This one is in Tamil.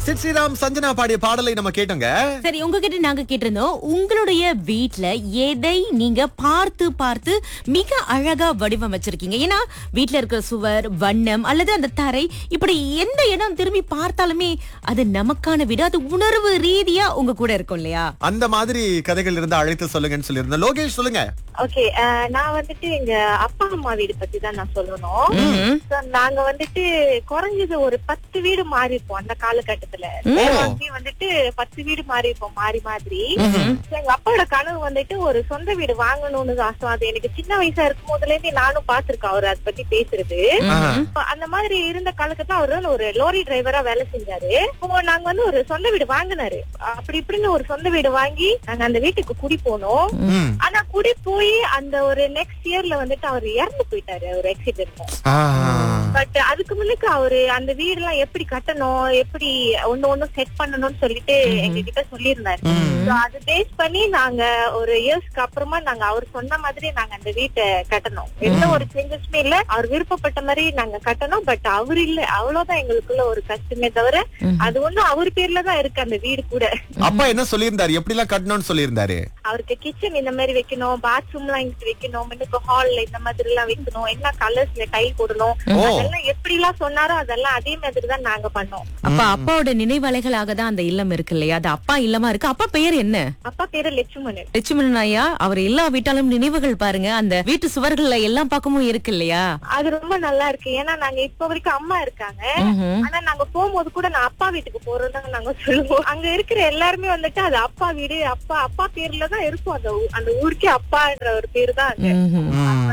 சித் ஸ்ரீராம் சஞ்சனா பாடிய பாடலை நம்ம கேட்டோங்க சரி உங்ககிட்ட நாங்க கேட்டிருந்தோம் உங்களுடைய வீட்ல எதை நீங்க பார்த்து பார்த்து மிக அழகா வடிவமைச்சிருக்கீங்க ஏன்னா வீட்ல இருக்கிற சுவர் வண்ணம் அல்லது அந்த தரை இப்படி எந்த இடம் திரும்பி பார்த்தாலுமே அது நமக்கான வீடு அது உணர்வு ரீதியா உங்க கூட இருக்கும் இல்லையா அந்த மாதிரி கதைகள் இருந்தா அழைத்து சொல்லுங்கன்னு சொல்லியிருந்தோம் லோகேஷ் சொல்லுங்க ஓகே நான் வந்துட்டு எங்க அப்பா அம்மா வீடு பத்தி தான் நான் சொல்லணும் ம்ஹும். So, நாங்க வந்துட்டு குறைஞ்சது ஒரு பத்து வீடு மாறி இருப்போம் அந்த காலகட்டத்துல வாங்கி வந்துட்டு பத்து வீடு மாறி இருப்போம் மாறி மாதிரி So, எங்க அப்பாவோட கனவு வந்துட்டு ஒரு சொந்த வீடு வாங்கணும்னு ஆசை அது எனக்கு சின்ன வயசா இருக்கும் போதுல இருந்தே நானும் பாத்திருக்கேன் அவர் அதை பத்தி பேசுறது ஆஹா. அப்ப அந்த மாதிரி இருந்த காலகட்டத்துல அவர் வந்து ஒரு லோரி டிரைவரா வேலை செஞ்சாரு அப்போ நாங்க வந்து ஒரு சொந்த வீடு வாங்கினாரு அப்படி இப்படின்னு ஒரு சொந்த வீடு வாங்கி நாங்க அந்த வீட்டுக்கு குடி போனோம் ம். ஆனா குடி போய் அந்த ஒரு நெக்ஸ்ட் இயர்ல வந்துட்டு அவர் இறந்து போயிட்டாரு ஒரு ஆக்சிடென்ட் ஆஹா. பட் அதுக்கு முன்னுக்கு அவரு அந்த வீடு எல்லாம் எப்படி கட்டணும் எப்படி ஒண்ணு ஒண்ணு செட் பண்ணணும்னு சொல்லிட்டு எங்க கிட்ட சொல்லியிருந்தாரு So, அது பேஸ் பண்ணி நாங்க ஒரு இயர்ஸ்க்கு அப்புறமா நாங்க அவர் சொன்ன மாதிரி நாங்க அந்த வீட்டை கட்டணும் எந்த ஒரு சேஞ்சஸுமே இல்ல அவர் விருப்பப்பட்ட மாதிரி நாங்க கட்டணும் பட் அவர் இல்ல அவ்வளவுதான் எங்களுக்குள்ள ஒரு கஷ்டமே தவிர அது ஒண்ணும் அவர் பேர்ல தான் இருக்கு அந்த வீடு கூட அப்பா என்ன சொல்லியிருந்தாரு எப்படி எல்லாம் கட்டணும்னு சொல்லியிருந்தாரு அவருக்கு கிச்சன் இந்த மாதிரி வைக்கணும் பாத்ரூம் எல்லாம் இங்கிட்டு வைக்கணும் இன்னும் ஹால்ல இந்த மாதிரி எல்லாம் வைக்கணும் என்ன கலர்ஸ்ல டைல் போடணும் ஓ. அதெல்லாம் எப்படி எல்லாம் சொன்னாரோ அதெல்லாம் அதே மாதிரி தான் நாங்க பண்ணோம் அப்ப அப்பாவோட நினைவலைகளாக தான் அந்த இல்லம் இருக்கு இல்லையா அது அப்பா இல்லமா இருக்கு அப்பா பெயர் என்ன அப்பா பேரு லட்சுமணன் லட்சுமணன் ஐயா அவர் எல்லா வீட்டாலும் நினைவுகள் பாருங்க அந்த வீட்டு சுவர்கள்ல எல்லா பக்கமும் இருக்கு இல்லையா அது ரொம்ப நல்லா இருக்கு ஏன்னா நாங்க இப்ப வரைக்கும் அம்மா இருக்காங்க ம்ஹும். ஆனா நாங்க போகும்போது கூட நான் அப்பா வீட்டுக்கு போறதுதான் நாங்க சொல்லுவோம் அங்க இருக்கிற எல்லாருமே வந்துட்டு அது அப்பா வீடு அப்பா அப்பா பேர்ல தான் இருக்கும் அந்த ஊ- அந்த ஊருக்கே அப்பான்ற ஒரு பேரு தான் அங்க ம்ஹும். ம்.